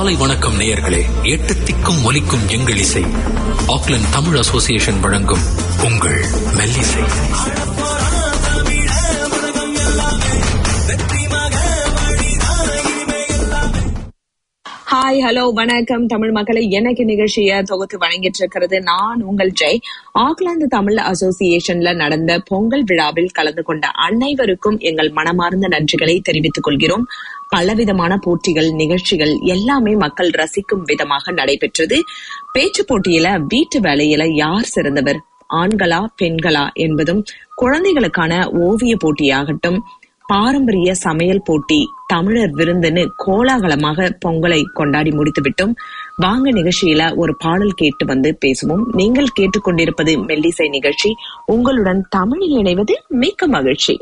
காலை வணக்கம் நேயர்களே எட்டு திக்கும் ஒலிக்கும் எங்கள் இசை ஆக்லாந்து தமிழ் அசோசியேஷன் வழங்கும் உங்கள் மெல்லிசை ஹாய் ஹலோ வணக்கம் தமிழ் மக்களை எனக்கு நிகழ்ச்சியை தொகுத்து வழங்கிட்டு இருக்கிறது நான் உங்கள் ஜெய் ஆக்லாந்து தமிழ் அசோசியேஷன்ல நடந்த பொங்கல் விழாவில் கலந்து கொண்ட அனைவருக்கும் எங்கள் மனமார்ந்த நன்றிகளை தெரிவித்துக் கொள்கிறோம் பலவிதமான போட்டிகள் நிகழ்ச்சிகள் எல்லாமே மக்கள் ரசிக்கும் விதமாக நடைபெற்றது பேச்சு போட்டியில வீட்டு வேலையில யார் சிறந்தவர் ஆண்களா பெண்களா என்பதும் குழந்தைகளுக்கான ஓவிய போட்டியாகட்டும் பாரம்பரிய சமையல் போட்டி தமிழர் விருந்துன்னு கோலாகலமாக பொங்கலை கொண்டாடி முடித்துவிட்டோம் வாங்க நிகழ்ச்சியில ஒரு பாடல் கேட்டு வந்து பேசுவோம் நீங்கள் கேட்டுக்கொண்டிருப்பது மெல்லிசை நிகழ்ச்சி உங்களுடன் தமிழில் இணைவது மிக்க மகிழ்ச்சி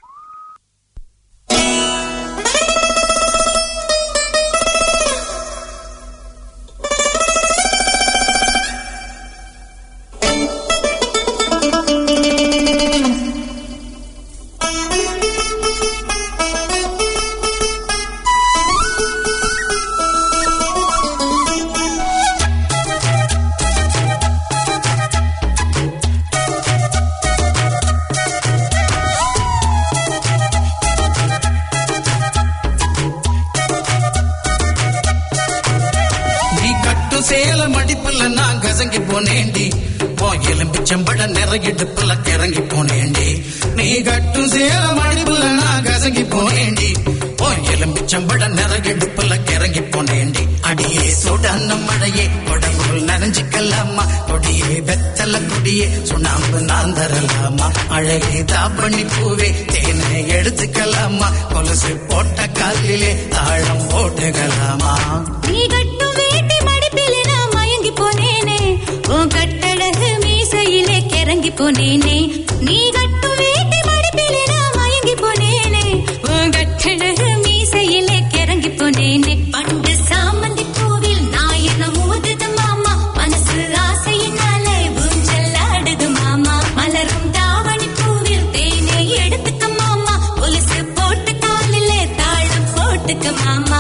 நீ கட்டு சேல மடிப்புல நான் கசங்கி போனேண்டி போ எலும்பிச்சம்பட நிறையிடுப்புல கிறங்கி போனேண்டி நீ கட்டு சேல மடிப்புல நான் கசங்கி போனேண்டி போ எலும்பிச்சம்பட நிறையிடுப்புல கிறங்கி போனேண்டி அடியே சுடன்ன மழையே உடம்புள் நனைஞ்சுக்கலாமா கொடியே வெத்தல கொடியே சுண்ணாம்பு நான் தரலாமா அழகே தாப்பண்ணி பூவே தேனை எடுத்துக்கலாமா கொலுசு போட்ட காலிலே தாழம் போட்டுக்கலாமா நீ கட்டும் வேட்டி மடிப்பிலே நான் மயங்கி போனேனே உன் கட்டழகு மீசையிலே கிறங்கி போனேனே நீ கட்டும் வேட்டி மடிப்பிலே நான் மயங்கி போனேனே உன் கட்டழகு மீசையிலே கிறங்கி போனேனே பண்டு சாமந்தி பூவில் நான் என்ன மோதுது மாமா மனசு ஆசையினாலே ஊஞ்சல் ஆடுது மாமா மலரும் தாவணி பூவில் தேனை எடுத்துக்க மாமா கொலுசு போட்டு காலிலே தாளம் போட்டுக்க மாமா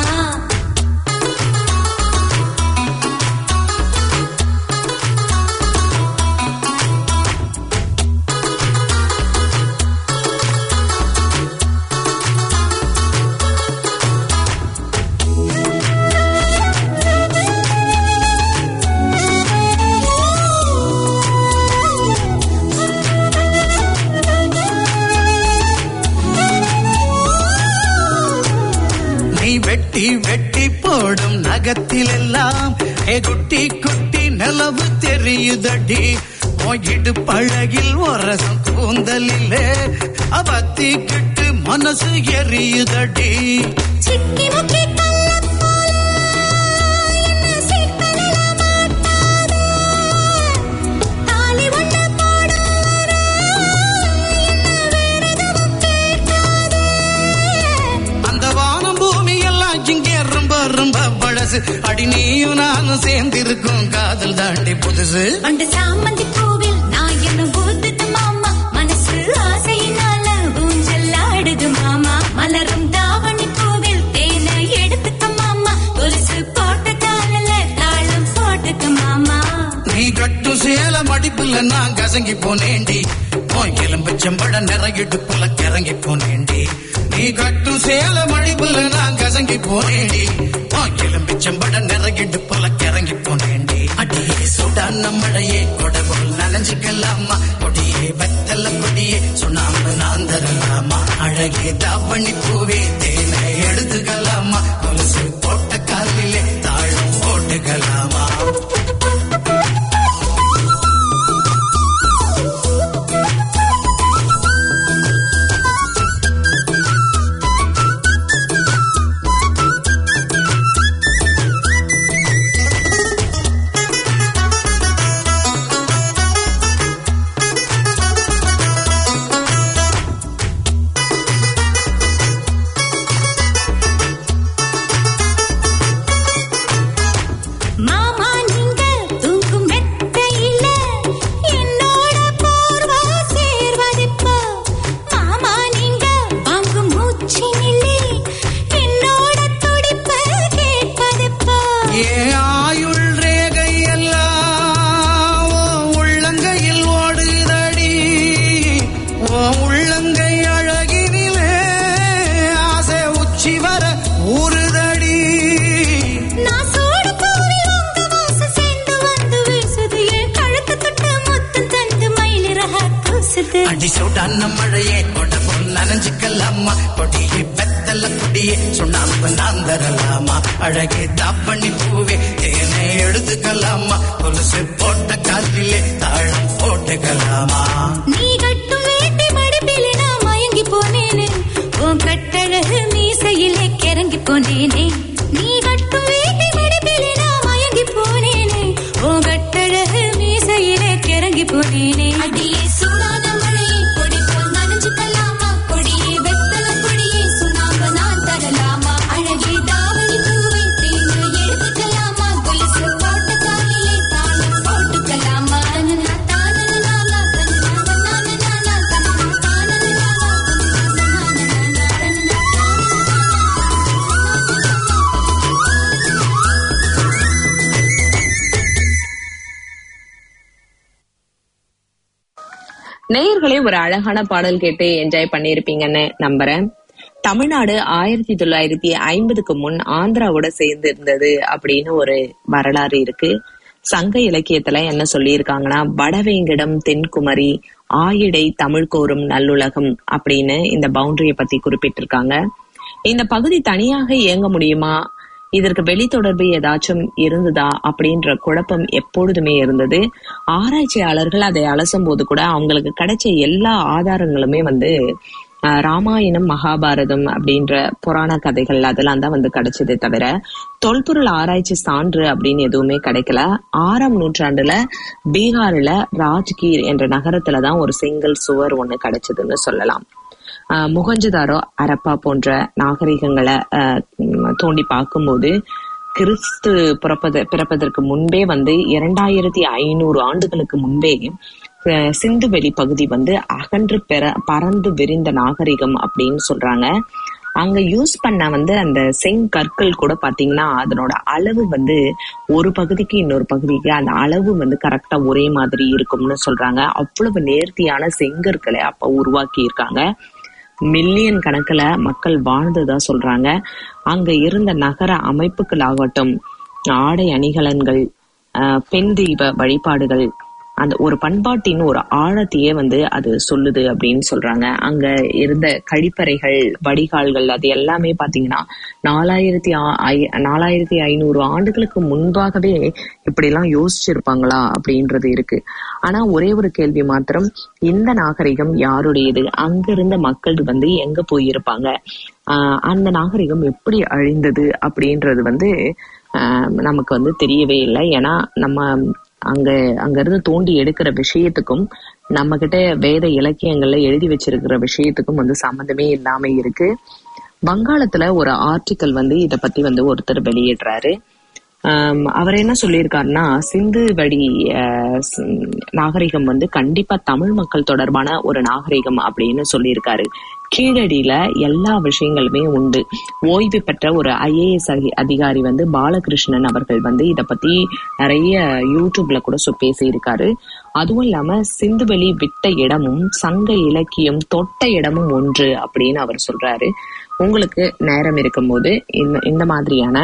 நீ வெட்டி வெட்டி போடும் நகத்திலெல்லாம் ஏ குட்டி குட்டி நிலவு தெரியுதடி போயிடு பழகில் ஒரசம் கூந்தலிலே அவத்தி கிட்டு மனசு எரியுதடி சிக்கி முக்கி கள்ளப் போல என்ன சிக்கலில மாட்டாதே. தாலி ஒண்ணு போடாதே, என்ன வேறெதுவும் கேட்காதே. அந்த வானம் பூமி எல்லாம் இங்கே ரொம்ப ரொம்ப பழசு அடி நீயும் நானும் சேர்ந்திருக்கும் காதல் தாண்டி புதுசு பண்டு சாமந்தி பூவில் நான் என்ன ஊத்துது மாமா மனசு ஆசையினால ஊஞ்சல் ஆடுது மாமா மலரும் தாவணி பூவில் தேனை எடுத்துக்க மாமா கொலுசு போட்ட காலில தாளம் போட்டுக்க மாமா நீ கட்டும் சேல மடிப்புல நான் கசங்கி போனேண்டி போய் எலும்பு செம்பட நிறையிடுப்புல கிறங்கி போனேண்டி நீ கட்டும் சேல மடிப்புல நான் கசங்கி போனேண்டி போய் எலும்பு செம்பட நிறையிடுப்புல கிறங்கி போனேண்டி அடியே சுடான மழையே கொடபோல் நனைஞ்சுக்கலாமா கொடியே வெத்தல கொடியே சுண்ணாம்பு நான் தரலாமா அழகே தாவணி பூவே தேனை எடுத்துக்கலாமா கொலுசு போட்ட காலிலே தாழம் போட்டுக்கலாமா மாமா சுடான மழையே கொட போல் நனைஞ்சுக்கலாமா கொடியே வெத்தல கொடியே சுண்ணாம்பு நான் தரலாமா அழகே தாப்பண்ணி பூவே தேனே எடுத்துக்கலாமா கொலுசு போட்ட காலிலே தாழம் போட்டுக்கலாமா நீ கட்டும் வேட்டி மடிப்பிலே நான் மயங்கி போனேனே உன் கட்டழகு மீசையிலே கிறங்கி போனேனே நீ கட்டும் வேட்டி மடிப்பிலே நான் மயங்கி போனேனே உன் கட்டழகு மீசையிலே கிறங்கி போனேனே அடியே சூடாத மழையே கொடி போல் நனைஞ்சுக்கலாமா கொடியே வெத்தல கொடியே சுண்ணாம்பு நான் தரலாமா அழகே தாவணி பூவை தேர்ந்து எடுத்துக்கலாமா கொலுசு போட்ட காலிலே தாளம் போட்டுக்கலாமா தனனா தானனா தனனா தனனா தனனா நேயர்களே ஒரு அழகான பாடல் கேட்டு என்ஜாய் பண்ணியிருப்பீங்கன்னு நம்புறேன் தமிழ்நாடு ஆயிரத்தி தொள்ளாயிரத்தி ஐம்பதுக்கு முன் ஆந்திராவோட சேர்ந்து இருந்தது அப்படின்னு ஒரு வரலாறு இருக்கு சங்க இலக்கியத்துல என்ன சொல்லியிருக்காங்கன்னா வடவேங்கிடம் தென்குமரி ஆயிடை தமிழ் கோரும் நல்லுலகம் அப்படின்னு இந்த பவுண்டரியை பத்தி குறிப்பிட்டிருக்காங்க இந்த பகுதி தனியாக இயங்க முடியுமா இதற்கு வெளித்தொடர்பு ஏதாச்சும் இருந்ததா அப்படின்ற குழப்பம் எப்பொழுதுமே இருந்தது ஆராய்ச்சியாளர்கள் அதை அலசும் போது கூட அவங்களுக்கு கிடைச்ச எல்லா ஆதாரங்களுமே வந்து ஆஹ், ராமாயணம் மகாபாரதம் அப்படின்ற புராண கதைகள் அதெல்லாம் தான் வந்து கிடைச்சதே தவிர தொல்பொருள் ஆராய்ச்சி சான்று அப்படின்னு எதுவுமே கிடைக்கல ஆறாம் நூற்றாண்டுல பீகார்ல ராஜ்கீர் என்ற நகரத்துல தான் ஒரு செங்கல் சுவர் ஒண்ணு கிடைச்சதுன்னு சொல்லலாம் ஆஹ் முகஞ்சதாரோ அரப்பா போன்ற நாகரிகங்களை ஆஹ் உம் தோண்டி பார்க்கும்போது கிறிஸ்து பிறப்பது பிறப்பதற்கு முன்பே வந்து இரண்டாயிரத்தி ஐநூறு ஆண்டுகளுக்கு முன்பே அஹ் சிந்துவெளி பகுதி வந்து அகன்று பெற பறந்து விரிந்த நாகரிகம் அப்படின்னு சொல்றாங்க அங்க யூஸ் பண்ண வந்து அந்த செங்கற்கள் கூட பாத்தீங்கன்னா அதனோட அளவு வந்து ஒரு பகுதிக்கு இன்னொரு பகுதிக்கு அந்த அளவு வந்து கரெக்டா ஒரே மாதிரி இருக்கும்னு சொல்றாங்க அவ்வளவு நேர்த்தியான செங்கற்களை அப்ப உருவாக்கி இருக்காங்க மில்லியன் கணக்குல மக்கள் வாழ்ந்ததா சொல்றாங்க அங்க இருந்த நகர அமைப்புகளாகட்டும் ஆடை அணிகலன்கள் ஆஹ் பெண் தெய்வ வழிபாடுகள் அந்த ஒரு பண்பாட்டின் ஒரு ஆழத்தையே வந்து அது சொல்லுது அப்படின்னு சொல்றாங்க அங்க இருந்த கழிப்பறைகள் வடிகால்கள் அது எல்லாமே பாத்தீங்கன்னா நாலாயிரத்தி ஆ- ஐ- நாலாயிரத்தி ஐநூறு ஆண்டுகளுக்கு முன்பாகவே இப்படி எல்லாம் யோசிச்சிருப்பாங்களா அப்படின்றது இருக்கு ஆனா ஒரே ஒரு கேள்வி மாத்திரம் இந்த நாகரிகம் யாருடையது அங்க இருந்த மக்கள் வந்து எங்க போயிருப்பாங்க ஆஹ் அந்த நாகரிகம் எப்படி அழிந்தது அப்படின்றது வந்து ஆஹ் நமக்கு வந்து தெரியவே இல்லை ஏன்னா நம்ம அங்க அங்க இருந்து தோண்டி எடுக்கிற விஷயத்துக்கும் நம்ம கிட்ட வேத இலக்கியங்கள்ல எழுதி வச்சிருக்கிற விஷயத்துக்கும் வந்து சம்மந்தமே இல்லாம இருக்கு வங்காளத்துல ஒரு ஆர்டிக்கல் வந்து இத பத்தி வந்து ஒருத்தர் வெளியிடுறாரு ஆம், அவர் என்ன சொல்லியிருக்காருன்னா சிந்து வழி அஹ், ஸ்- நாகரிகம் வந்து கண்டிப்பா தமிழ் மக்கள் தொடர்பான ஒரு நாகரிகம் அப்படின்னு சொல்லியிருக்காரு கீழடியில எல்லா விஷயங்களுமே உண்டு ஓய்வு பெற்ற ஒரு ஐஏஎஸ் அதிகாரி வந்து பாலகிருஷ்ணன் அவர்கள் வந்து இத பத்தி நிறைய யூடியூப்ல கூட சொ- பேசியிருக்காரு அதுவும் இல்லாம சிந்துவெளி விட்ட இடமும் சங்க இலக்கியம் தொட்ட இடமும் ஒன்று அப்படின்னு அவர் சொல்றாரு உங்களுக்கு நேரம் இருக்கும்போது இந்த இந்த மாதிரியான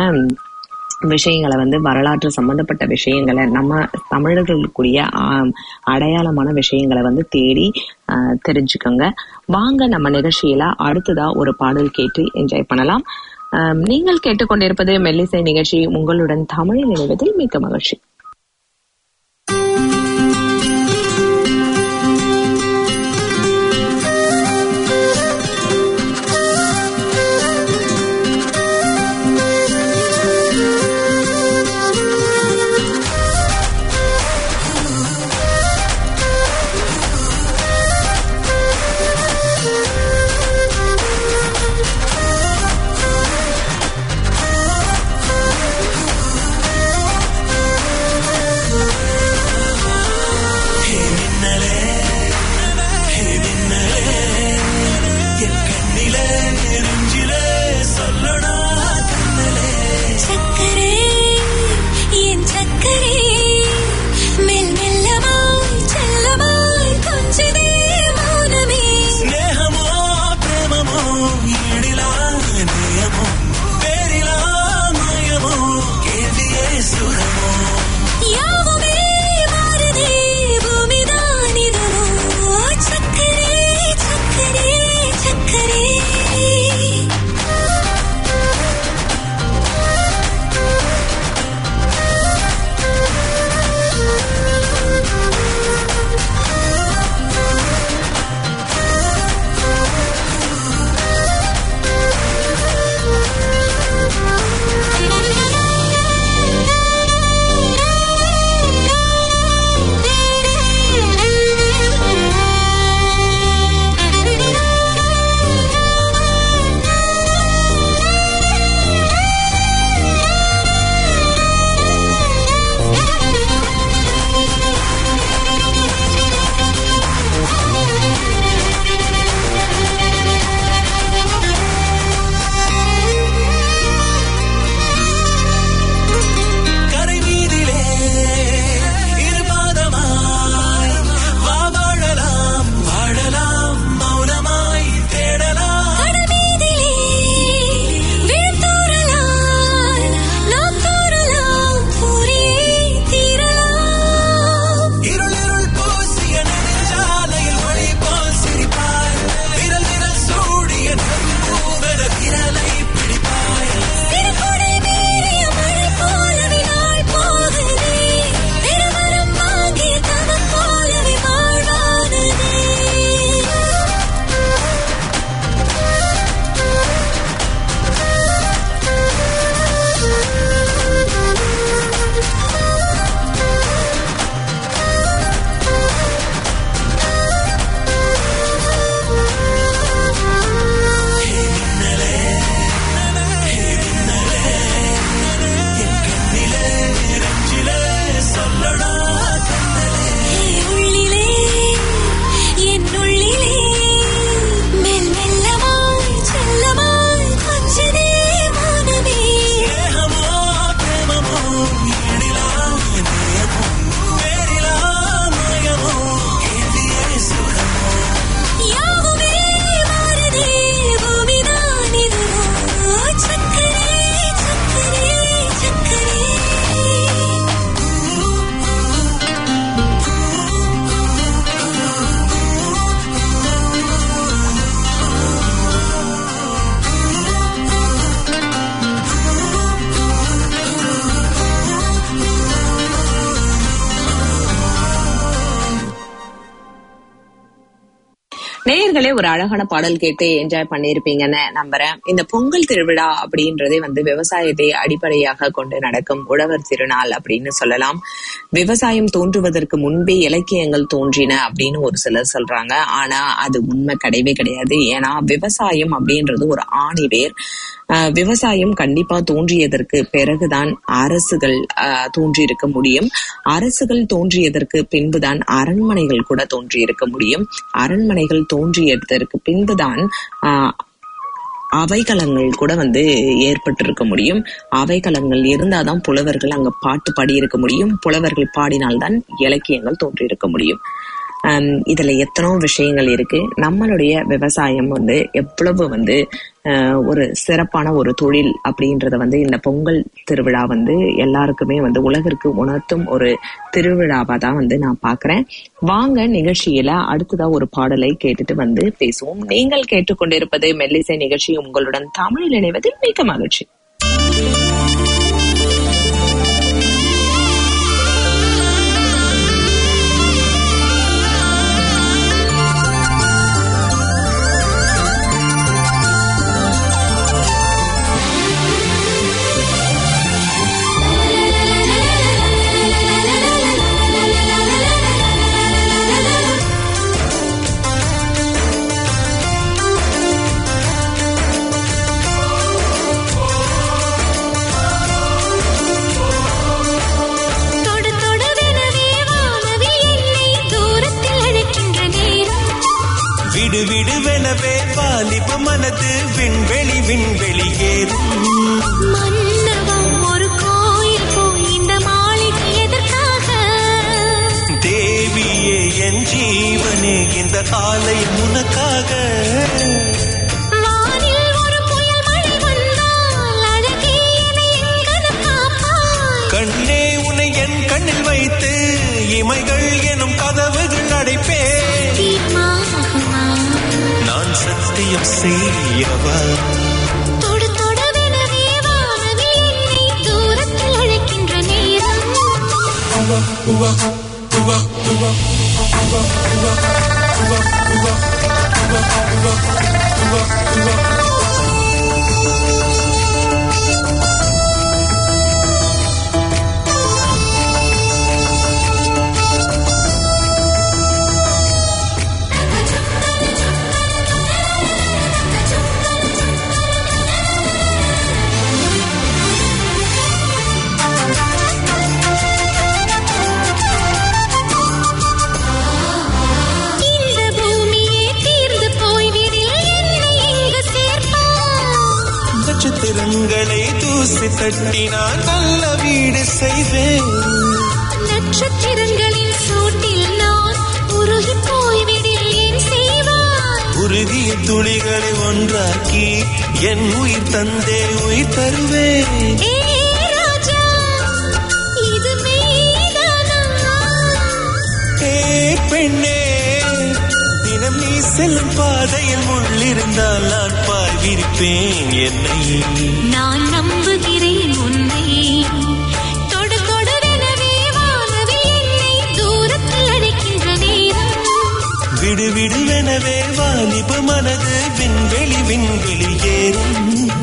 விஷயங்களை வந்து வரலாற்று சம்பந்தப்பட்ட விஷயங்களை நம்ம தமிழர்களுக்குரிய ஆம், அடையாளமான விஷயங்களை வந்து தேடி ஆஹ், தெரிஞ்சுக்கோங்க வாங்க நம்ம நிகழ்ச்சியில அடுத்ததா ஒரு பாடல் கேட்டு என்ஜாய் பண்ணலாம் ஆம், நீங்கள் கேட்டுக்கொண்டிருப்பது மெல்லிசை நிகழ்ச்சி உங்களுடன் தமிழ் நினைவதில் மிக்க மகிழ்ச்சி சக்கரே என் சக்கரே மெல் மெல்லமாய் செல்லமாய் கொஞ்சதே மௌனமே స్నేహమో ప్రేమమో ఈడిలా నేయమో పేరిలా మాయమో కేవియే సురమో யாவுமே மாறுதே பூமிதான் இதுவோ சக்கரே நேயர்களே ஒரு அழகான பாடல் கேட்டு என்ஜாய் பண்ணியிருப்பீங்கன்னு நம்புறேன் இந்த பொங்கல் திருவிழா அப்படின்றதே வந்து விவசாயத்தை அடிப்படையாக கொண்டு நடக்கும் உழவர் திருநாள் அப்படின்னு சொல்லலாம் விவசாயம் தோன்றுவதற்கு முன்பே இலக்கியங்கள் தோன்றின அப்படின்னு ஒரு சிலர் சொல்றாங்க ஆனா அது உண்மை கிடையவே கிடையாது ஏன்னா விவசாயம் அப்படின்றது ஒரு ஆணிவேர் ஆஹ் விவசாயம் கண்டிப்பா தோன்றியதற்கு பிறகுதான் அரசுகள் ஆஹ் தோன்றியிருக்க முடியும் அரசுகள் தோன்றியதற்கு பின்புதான் அரண்மனைகள் கூட தோன்றியிருக்க முடியும் அரண்மனைகள் தோன்றியதற்கு பின்புதான் ஆஹ் அவைக்களங்கள் கூட வந்து ஏற்பட்டிருக்க முடியும் அவைக்களங்கள் இருந்தாதான் புலவர்கள் அங்க பாட்டு பாடியிருக்க முடியும் புலவர்கள் பாடினால்தான் இலக்கியங்கள் தோன்றியிருக்க முடியும் ஆம், இதுல எத்தனோ விஷயங்கள் இருக்கு நம்மளுடைய விவசாயம் வந்து எவ்வளவு வந்து ஆஹ், ஒரு சிறப்பான ஒரு தொழில் அப்படின்றத வந்து இந்த பொங்கல் திருவிழா வந்து எல்லாருக்குமே வந்து உலகிற்கு உணர்த்தும் ஒரு திருவிழாவா தான் வந்து நான் பாக்குறேன் வாங்க நிகழ்ச்சியில அடுத்ததா ஒரு பாடலை கேட்டுட்டு வந்து பேசுவோம் நீங்கள் கேட்டுக்கொண்டிருப்பது மெல்லிசை நிகழ்ச்சி உங்களுடன் தமிழில் இணைவதில் மிக்க மகிழ்ச்சி தொடு தொடுவெனவே வானவில் என்னை தூரத்தில் அழைக்கின்ற நேரம் விடு விடுவெனவே வாலிப மனது விண்வெளி விண்வெளி ஏறும் மன்னவம் ஒரு கோயில் போய் இந்த மாளிகை எதற்காக தேவியே என் ஜீவனே இந்த ஆலயம் உனக்காக வானில் ஒரு புயல் மழை வந்தால் அழகே என்னை எங்கனம் காப்பாய் கண்ணே உன்னை என் கண்ணில் வைத்து இமைகள் எனும் கதவுகள் அடைப்பேன் தீர்மாகுமா நான் சத்தியம் செய்யவா தொடு தொடுவெனவே வானவில் என்னை தூரத்தில் அழைக்கின்ற நேரம் இந்த பூமியே தீர்ந்து போய்விடில் என்னை எங்கு சேர்ப்பாய் நட்சத்திரங்களை தூசி தட்டினான் நல்ல வீடு செய்வேன் நட்சத்திரங்களின் சூட்டில் நான் உருகி போய்விடில் ஏன் செய்வாய் உருகிய துளிகளை ஒன்றாக்கி என் உயிர் தந்தே உயிர் தருவேன் ஏ ராஜா இது மெய்தானா ஏ பெண்ணே தினம் நீ செல்லும் பாதையில் முள்ளிருந்தால் நான் பாய் விரிப்பேன் என்னை நான் நம்புகிறேன் உன்னை தொடு தொடுவெனவே வானவில் என்னை தூரத்தில் அழைக்கின்ற நேரம் விடு விடுவெனவே வாலிப மனது விண்வெளி விண்வெளி ஏறும்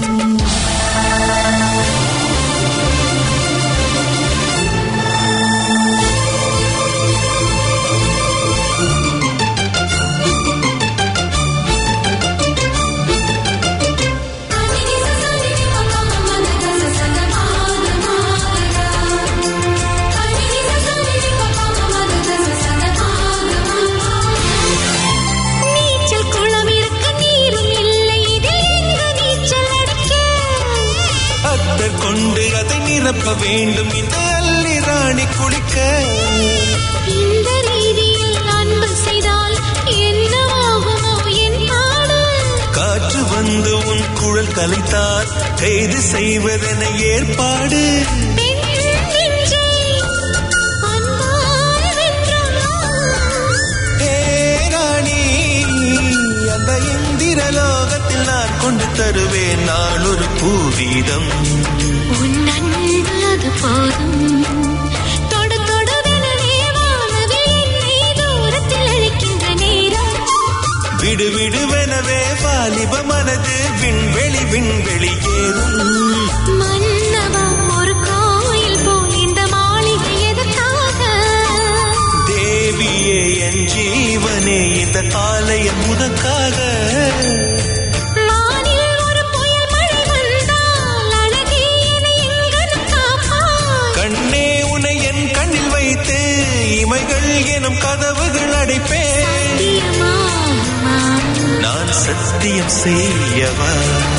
நீச்சல் குளம் இருக்க நீரும் இல்லை இதில் எங்கு நீச்சல் அடிக்க அத்தர் கொண்டு அதை நிரப்ப வேண்டும் இந்த அள்ளி ராணி குளிக்க இந்த ரீதியில் அன்பு செய்தால் என்னவாகுமோ என் பாடு காற்று வந்து உன் குழல் கலைத்தால் கைது செய்வதென ஏற்பாடு பெண் நெஞ்சை அன்பால் வென்றாள். ஏ ராணி அந்த இந்திர லோகத்தில் நான் கொண்டு தருவேன் நான் ஒரு பூவீதம் உன் அன்பு அது போதும் தொடு தொடுவெனவே வானவில் என்னை தூரத்தில் அழைக்கின்ற நேரம் விடு விடுவெனவே வாலிப மனது விண்வெளி விண்வெளி ஏறும் மன்னவா ஒரு கோயில் போல் இந்த மாளிகை எதற்காக தேவியே என் ஜீவனே இந்த ஆலயம் உனக்காக வானில் ஒரு புயல் மழை வந்தால் அழகே என்னை எங்கனும் காப்பாய் கண்ணே உனை என் கண்ணில் வைத்து இமைகள் எனும் கதவுகள் அடைப்பேன் சத்தியமாகுமா? நான் சத்தியம் செய்யவா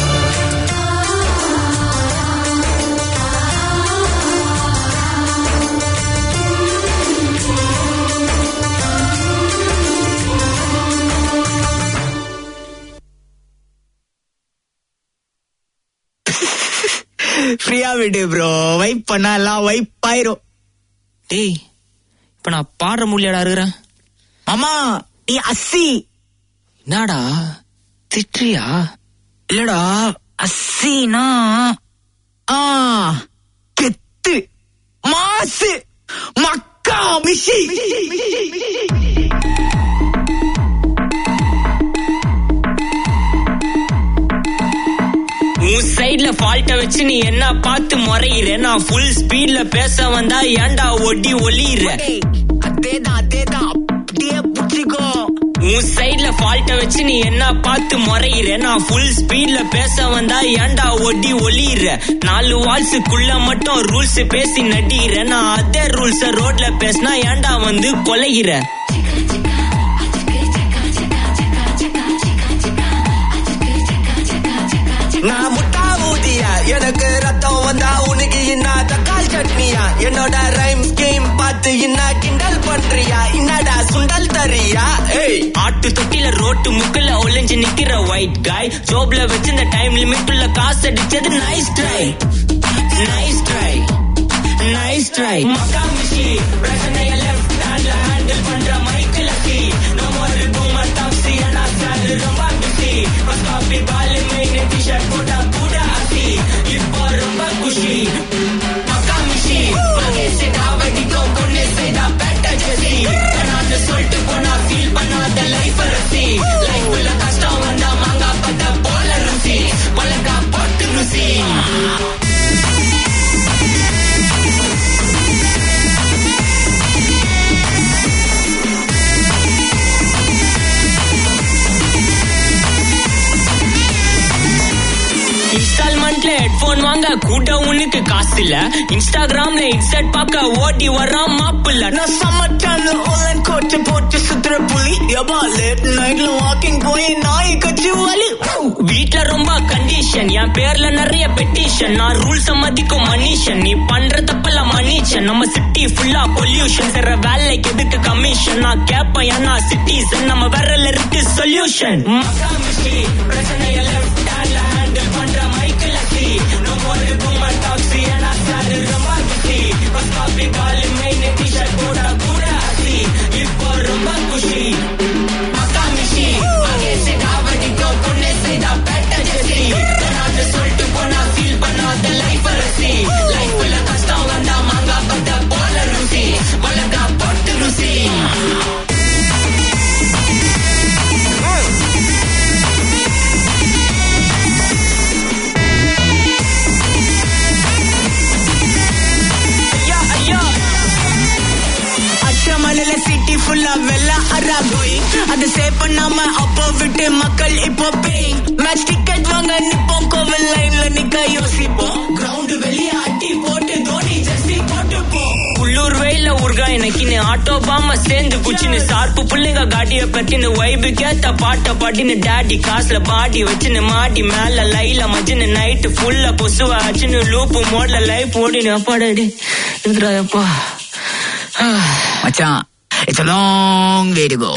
ஃப்ரீயா விடு ப்ரோ வைப் பண்ணா எல்லாம் வைப் ஆயிரும் டேய் இப்ப நான் பாடுற முடியாடா இருக்கிறேன் மாமா நீ அஸ்ஸி என்னடா திட்டுறியா இல்லடா அஸ்ஸினா ஆ கெத்து மாசு மக்கா மிஷி உன் சைடுல ஃபால்ட்ட வச்சு நீ என்ன பார்த்து முறையிற நான் ஃபுல் ஸ்பீட்ல பேச வந்தா ஏன்டா ஒட்டி ஒளியிற அதேதான் அதேதான் அப்படியே புடிச்சிக்கோ உன் சைடுல ஃபால்ட்ட வச்சு நீ என்ன பார்த்து முறையிற நான் ஃபுல் ஸ்பீட்ல பேச வந்தா ஏன்டா ஒட்டி ஒளியிற நாலு வால்ஸுக்குள்ள மட்டும் ரூல்ஸ் பேசி நடிகிற நான் அதே ரூல்ஸ ரோட்ல பேசினா ஏன்டா வந்து கொலைகிற நான் முட்டா ஊதியா எனக்கு ரத்தம் வந்தா உனக்கு என்ன தக்காளி சட்னியா என்னோட ரைம் ஸ்கீம் பார்த்து என்ன கிண்டல் பண்றியா என்னடா சுண்டல் தரியா ஏய் ஆட்டு தொட்டில ரோட்டு முக்குல ஒளிஞ்சு நிக்கிற ஒயிட் காய் ஜோப்ல வச்சிருந்த டைம் லிமிட் உள்ள காசு அடிச்சது nice try nice try nice try மகாமிஷி பிரச்சனைய லெஃப்ட் ஹேண்ட்ல ஹேண்டில் பண்ற மைக்கில் லக்கி நம்ம ஒரு பூமர் டாக்ஸி அண்ணா சார் ரொம்ப பிஸி பஸ் காப்பி பால் மெயின் டிஷர்ட் போட்டா கூட ஆசி இப்போ ரொம்ப குஷி மகாமிஷி மகேஷ் டாவடிக்கும் பொண்ணு செய்தா பெட்ட ஜெசி நான் சொல்லிட்டு போனா ஃபீல் பண்ணாத லைஃப் ரசி லைஃப்ல கஷ்டம் வந்தா மாங்கா பத்த போல ருசி பழக்கா போட்டு ருசி இன்ஸ்டால்மெண்ட்ல ஹெட்போன் வாங்க கூட உனக்கு காசு இல்ல இன்ஸ்டாகிராம்ல இன்ஸ்டட் பார்க்க ஓடி வரான் மாப்பிள்ள நான் சம்மர் டைம்ல ஆன்லைன் கோட்டை போட்டு சுத்துற புலி எபா லேட் நைட்ல வாக்கிங் போய் நாய் கட்சி வலி வீட்ல ரொம்ப கண்டிஷன் என் பேர்ல நிறைய பெட்டிஷன் நான் ரூல்ஸ் மதிக்கும் மனுஷன் நீ பண்ற தப்பெல்லாம் மன்னிச்சன் நம்ம சிட்டி ஃபுல்லா பொல்யூஷன் தர வேலைக்கு எதுக்கு கமிஷன் நான் கேப்பேன் ஏன்னா சிட்டிசன் நம்ம விரல இருக்கு சொல்யூஷன் பிரச்சனைய லெஃப்ட் ஹேண்ட்ல ஹேண்டில் பண்ற மைக்கேல் லக்கி நம்ம ஒரு பூமர் டாக்ஸி ஏன்னா சார் ரொம்ப பிஸி பஸ் காப்பி கால் மெயின் டிஷர்ட் போட கூட ஆசி இப்போ ரொம்ப குஷி மகாமிஷி மகேஷ் டாவடிக்கும் பொண்ணு செய்தா பெட்ட ஜெசி நான் சொல்லிட்டு போனா ஃபீல் பண்ணாத லைஃப் ரசி லைஃப்ல கஷ்டம் வந்தா மாங்கா பத்த போல ருசி மிளகா போட்டு ருசி ஐயா ஐயா அச்சமலையில சிட்டி ஃபுல்லா வெள்ள அரா போய் அதை சேவ் பண்ணாம அப்போ விட்டு மக்கள் இப்போ பேய் மேட்ச் டிக்கெட் வாங்க நிப்போம் கோவில் லைன்ல நிக்க யோசிப்போம் கிரவுண்ட் வெளியே அட்டி போட்டு தோனி ஜெர்சி போட்டு போ உள்ளூர் வெயில ஊர்கா எனக்குன்னு ஆட்டோ பாம சேர்ந்து குச்சின்னு சார்பு புள்ளைங்க காட்டிய பத்தின வைபு கேத்த பாட்ட பாட்டின்னு டாடி காசுல பாடி வச்சுன்னு மாடி மேல லைல மஜின்னு நைட்டு ஃபுல்லா பொசுவ ஆச்சுன்னு லூப்பு மோட்ல லைஃப் ஓடினு அப்பாடா இருந்துடாப்பா மச்சான் it's a long way to go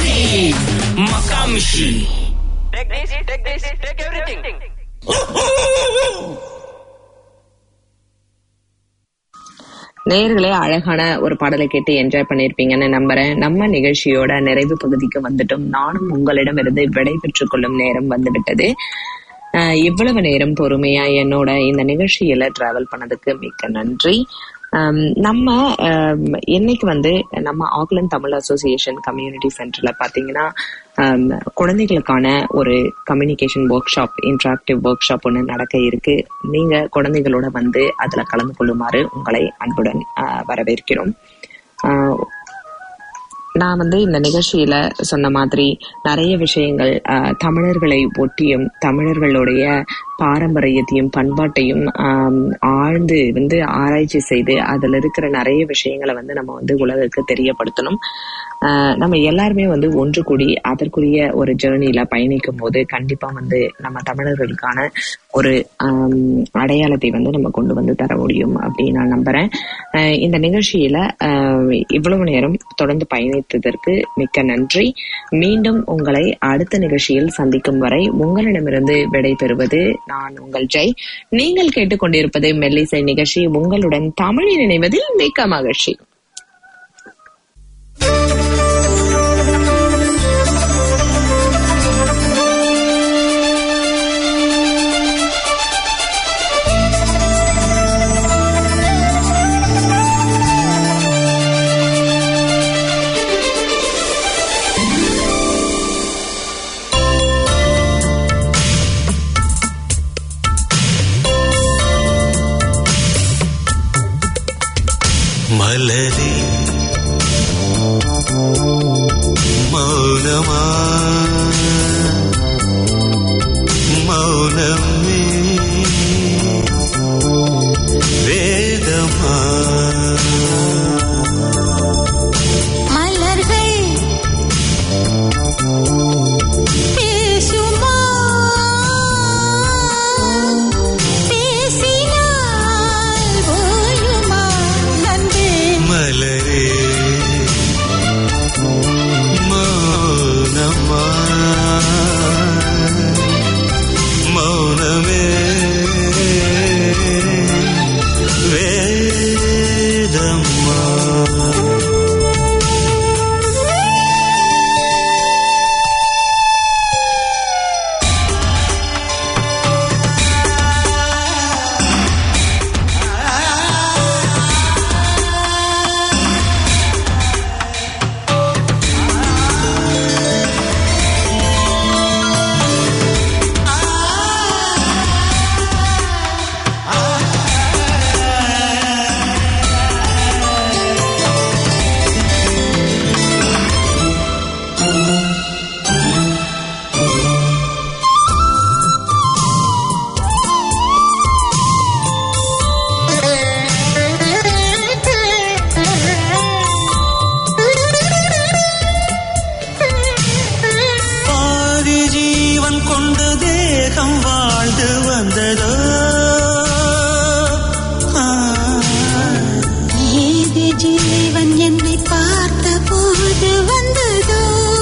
Makamishi. Take this, take this, take everything. நேயர்களே அழகான ஒரு பாடலை கேட்டு என்ஜாய் பண்ணிருப்பீங்கன்னு நம்புறேன் நம்ம நிகழ்ச்சியோட நிறைவு பகுதிக்கு வந்துட்டோம் நானும் உங்களிடமிருந்து விடை பெற்றுக் கொள்ளும் நேரம் வந்துவிட்டது அஹ் இவ்வளவு நேரம் பொறுமையா என்னோட இந்த நிகழ்ச்சியில டிராவல் பண்ணதுக்கு மிக்க நன்றி ஆம், நம்ம ஆம், இன்னைக்கு வந்து நம்ம ஆக்லண்ட் தமிழ் அசோசியேஷன் கம்யூனிட்டி சென்டர்ல பாத்தீங்கன்னா ஆம், குழந்தைகளுக்கான ஒரு communication workshop interactive workshop ஒன்று நடக்க இருக்கு நீங்க குழந்தைகளோட வந்து அதுல கலந்து கொள்ளுமாறு உங்களை அன்புடன் ஆ, வரவேற்கிறோம் ஆ, நான் வந்து இந்த நிகழ்ச்சியில சொன்ன மாதிரி நிறைய விஷயங்கள் ஆஹ், தமிழர்களை ஒட்டியும் தமிழர்களுடைய பாரம்பரியத்தையும் பண்பாட்டையும் ஆம், ஆழ்ந்து வந்து ஆராய்ச்சி செய்து அதுல இருக்கிற நிறைய விஷயங்களை வந்து நம்ம வந்து உலகுக்கு தெரியப்படுத்தணும் ஆஹ், நம்ம எல்லாருமே வந்து ஒன்று கூடி அதற்குரிய ஒரு ஜேர்னில பயணிக்கும் போது கண்டிப்பா வந்து நம்ம தமிழர்களுக்கான ஒரு ஆம், அடையாளத்தை வந்து நம்ம கொண்டு வந்து தர முடியும் அப்படின்னு நான் நம்புறேன் ஆஹ், இந்த நிகழ்ச்சியில ஆஹ், இவ்வளவு நேரம் தொடர்ந்து பயணித்ததற்கு மிக்க நன்றி மீண்டும் உங்களை அடுத்த நிகழ்ச்சியில் சந்திக்கும் வரை உங்களிடமிருந்து விடைபெறுவது நான் உங்கள் ஜெய் நீங்கள் கேட்டுக்கொண்டிருப்பது மெல்லிசை நிகழ்ச்சி உங்களுடன் தமிழில் இணைவதில் மிக்க மகிழ்ச்சி மலரே மௌனமா மௌனமே வேதமா மலர்கள் பேசுமா பேசினால் ஓயுமா நன்றி மலரே மௌனமா மௌனமே வேதமா பாதி ஜீவன் கொண்டு தேகம் வாழ்ந்து வந்ததோ ஆ, ஏது ஜீவன் என்னை பார்த்த போது வந்ததோ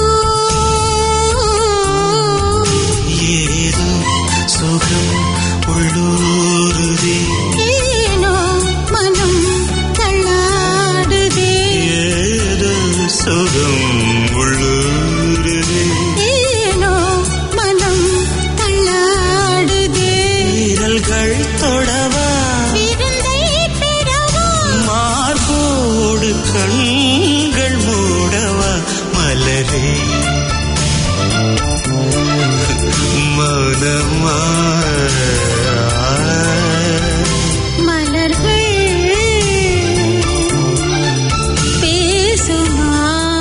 ஏதோ சுகம் உள்ளூருதே ஏனோ மனம் தள்ளாடுதே ஏதோ சுகம் உள்ளூருதே ஏனோ மனம் தள்ளாடுதே விரல்கள் தொடவா விருந்தை பெறவா மார்போடு கண்கள் மூடவா மலரே மனமா மலர்கள் பேசுமா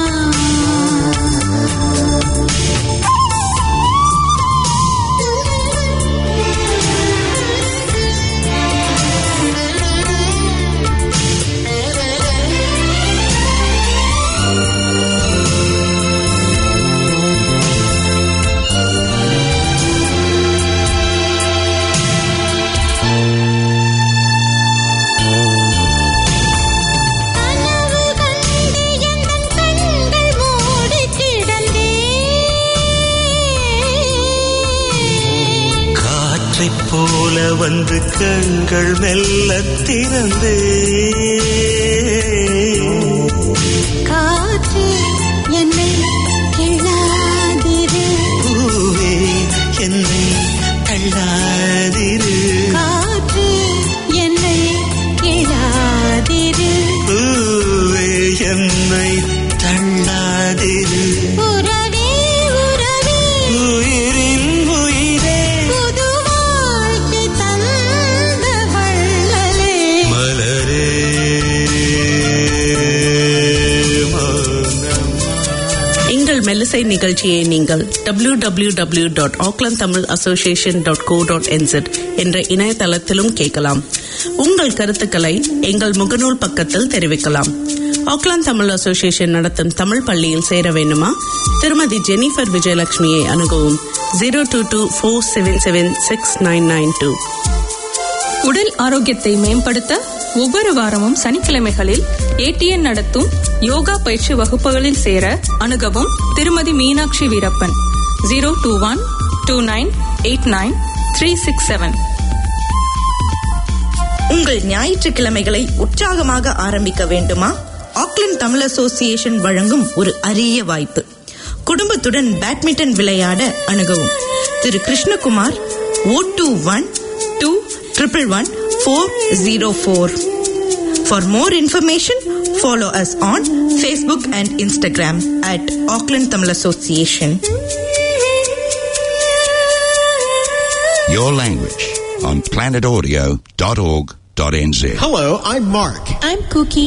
கனவு கண்டு எந்தன் கண்கள் மூடி கிடந்தேன் காற்றைப் போல வந்து கண்கள் மெல்ல திறந்தே நிகழ்ச்சியை நீங்கள் W W W dot Auckland Tamil association dot co dot N Z என்ற இணையதளத்திலும் கேட்கலாம் உங்கள் கருத்துக்களை எங்கள் முகநூல் பக்கத்தில் தெரிவிக்கலாம் ஆக்லாந்து தமிழ் அசோசியேஷன் நடத்தும் தமிழ் பள்ளியில் சேர வேண்டுமா திருமதி ஜெனிஃபர் விஜயலட்சுமியை அணுகவும் zero two two four seven seven six nine nine two உடல் ஆரோக்கியத்தை மேம்படுத்த ஒவ்வொரு வாரமும் சனிக்கிழமைகளில் ஏடிஎன் நடத்தும் யோகா பயிற்சி வகுப்புகளில் சேர அணுகவும் திருமதி Meenakshi Veerappan zero two one two nine eight nine three six seven உங்கள் ஞாயிற்றுக்கிழமைகளை உற்சாகமாக ஆரம்பிக்க வேண்டுமா ஆக்லாந்து தமிழ் அசோசியேஷன் வழங்கும் ஒரு அரிய வாய்ப்பு குடும்பத்துடன் பேட்மிண்டன் விளையாட அணுகவும் திரு Krishnakumar O two one two triple one four zero four for more information follow us on Facebook and Instagram at Auckland Tamil association Your language on planetaudio.org.nz. Hello, I'm Mark. I'm Cookie.